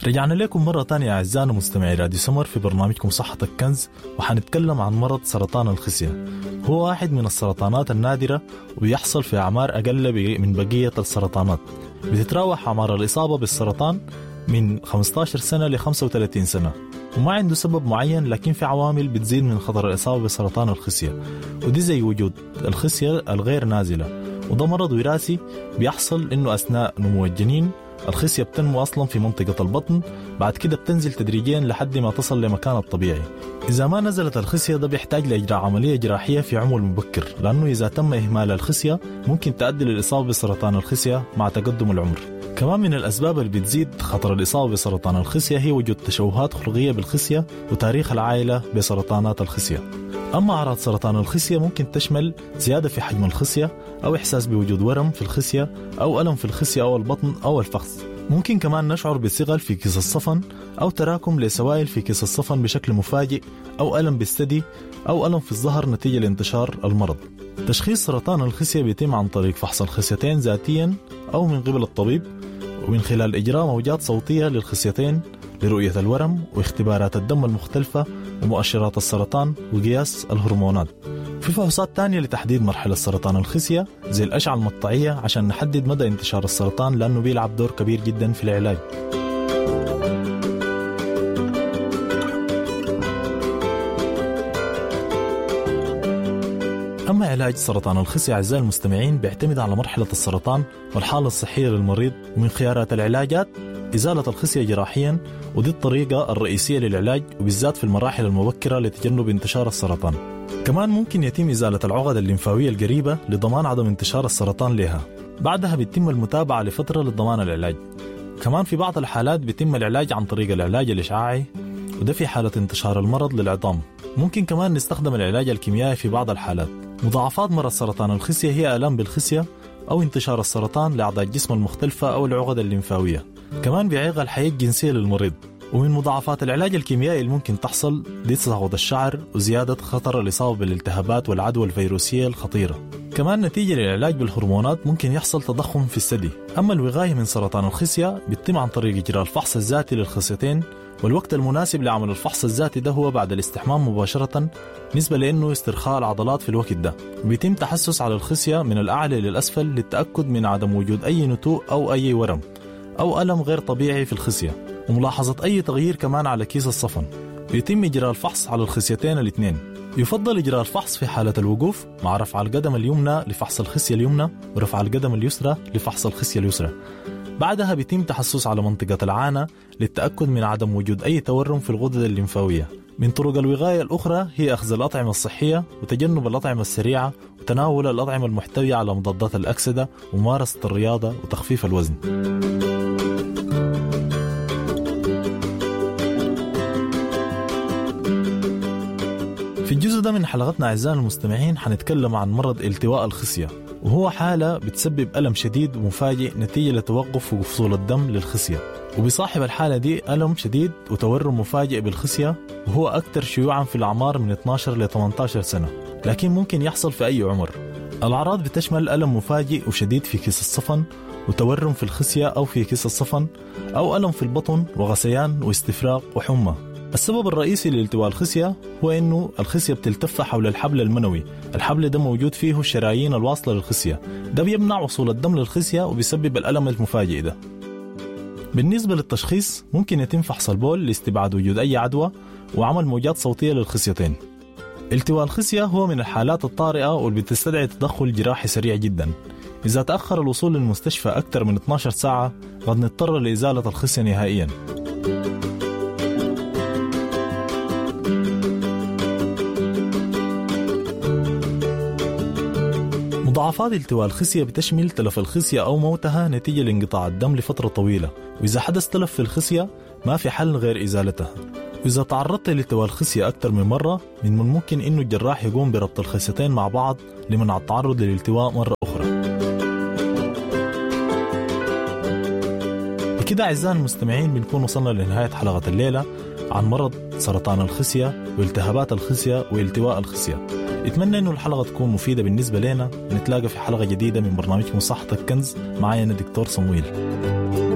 رجعنا لكم مرة تانية أعزائنا مستمعي راديو سمر في برنامجكم صحة الكنز وحنتكلم عن مرض سرطان الخصية هو واحد من السرطانات النادرة وبيحصل في أعمار أقل من بقية السرطانات بتتراوح أعمار الإصابة بالسرطان من 15 سنة ل 35 سنة وما عنده سبب معين لكن في عوامل بتزيد من خطر الإصابة بسرطان الخصية ودي زي وجود الخصية الغير نازلة وده مرض وراثي بيحصل إنه أثناء نمو الجنين الخصية بتنمو أصلا في منطقة البطن بعد كده بتنزل تدريجيا لحد ما تصل لمكان الطبيعي إذا ما نزلت الخصية ده بيحتاج لإجراء عملية جراحية في عمر مبكر لأنه إذا تم إهمال الخصية ممكن تؤدي للإصابة بسرطان الخصية مع تقدم العمر كمان من الأسباب اللي بتزيد خطر الإصابة بسرطان الخصية هي وجود تشوهات خلقية بالخصية وتاريخ العائلة بسرطانات الخصية أما أعراض سرطان الخصية ممكن تشمل زيادة في حجم الخصية أو إحساس بوجود ورم في الخصية أو ألم في الخصية أو البطن أو الفخذ ممكن كمان نشعر بصغل في كيس الصفن أو تراكم لسوائل في كيس الصفن بشكل مفاجئ أو ألم بالثدي أو ألم في الظهر نتيجة لانتشار المرض تشخيص سرطان الخصية بيتم عن طريق فحص الخصيتين ذاتيا أو من قبل الطبيب ومن خلال إجراء موجات صوتية للخصيتين لرؤية الورم واختبارات الدم المختلفة ومؤشرات السرطان وقياس الهرمونات في فحوصات تانية لتحديد مرحلة سرطان الخصية زي الأشعة المقطعية عشان نحدد مدى انتشار السرطان لأنه بيلعب دور كبير جدا في العلاج أما علاج سرطان الخصية أعزائي المستمعين بيعتمد على مرحلة السرطان والحالة الصحية للمريض ومن خيارات العلاجات إزالة الخصية جراحيا ودي الطريقة الرئيسية للعلاج وبالذات في المراحل المبكرة لتجنب انتشار السرطان كمان ممكن يتم إزالة العقد الليمفاوية القريبة لضمان عدم انتشار السرطان لها بعدها بيتم المتابعة لفترة لضمان العلاج كمان في بعض الحالات بيتم العلاج عن طريق العلاج الإشعاعي وده في حالة انتشار المرض للعظام ممكن كمان نستخدم العلاج الكيميائي في بعض الحالات مضاعفات مرض سرطان الخصية هي آلام بالخصية أو انتشار السرطان لأعضاء الجسم المختلفة أو العقد الليمفاوية كمان بيعيق الحياة الجنسية للمريض ومن مضاعفات العلاج الكيميائي اللي ممكن تحصل دي تساقط الشعر وزيادة خطر الإصابة بالالتهابات والعدوى الفيروسية الخطيرة كمان نتيجة للعلاج بالهرمونات ممكن يحصل تضخم في الثدي أما الوقاية من سرطان الخصية بيتم عن طريق إجراء الفحص الذاتي للخصيتين والوقت المناسب لعمل الفحص الذاتي ده هو بعد الاستحمام مباشرة نسبة لأنه استرخاء العضلات في الوقت ده بيتم تحسس على الخصية من الأعلى للأسفل للتأكد من عدم وجود أي نتوء أو أي ورم أو ألم غير طبيعي في الخصية وملاحظة أي تغيير كمان على كيس الصفن بيتم إجراء الفحص على الخصيتين الاثنين يفضل إجراء الفحص في حالة الوقوف مع رفع القدم اليمنى لفحص الخصية اليمنى ورفع القدم اليسرى لفحص الخصية اليسرى بعدها بيتم تحسس على منطقة العانة للتأكد من عدم وجود أي تورم في الغدد الليمفاوية من طرق الوقاية الأخرى هي أخذ الأطعمة الصحية وتجنب الأطعمة السريعة وتناول الأطعمة المحتوية على مضادات الأكسدة وممارسة الرياضة وتخفيف الوزن في الجزء ده من حلقتنا أعزائنا المستمعين حنتكلم عن مرض التواء الخصية وهو حالة بتسبب ألم شديد ومفاجئ نتيجة لتوقف وصول الدم للخصية وبيصاحب الحالة دي ألم شديد وتورم مفاجئ بالخصية وهو أكثر شيوعا في الأعمار من 12 ل 18 سنة لكن ممكن يحصل في أي عمر الأعراض بتشمل ألم مفاجئ وشديد في كيس الصفن وتورم في الخصية أو في كيس الصفن أو ألم في البطن وغثيان واستفراغ وحمى السبب الرئيسي لالتواء الخصية هو أنه الخصية بتلتف حول الحبل المنوي الحبل ده موجود فيه الشرايين الواصلة للخصية ده بيمنع وصول الدم للخصية وبيسبب الألم المفاجئ ده بالنسبة للتشخيص ممكن يتم فحص البول لاستبعاد وجود أي عدوى وعمل موجات صوتية للخصيتين التواء الخصية هو من الحالات الطارئة واللي بتستدعي تدخل جراحي سريع جدا إذا تأخر الوصول للمستشفى أكثر من 12 ساعة قد نضطر لإزالة الخصية نهائياً مضاعفات التواء الخصية بتشمل تلف الخصية أو موتها نتيجة لانقطاع الدم لفترة طويلة وإذا حدث تلف في الخصية ما في حل غير إزالتها وإذا تعرضت لالتواء الخصية أكثر من مرة من الممكن إنه الجراح يقوم بربط الخصيتين مع بعض لمنع التعرض للالتواء مرة أخرى بكده أعزائنا المستمعين بنكون وصلنا لنهاية حلقة الليلة عن مرض سرطان الخصية والتهابات الخصية والتواء الخصية اتمنى انه الحلقه تكون مفيده بالنسبه لنا ونتلاقى في حلقه جديده من برنامجكم صحة الكنز معايا انا دكتور صمويل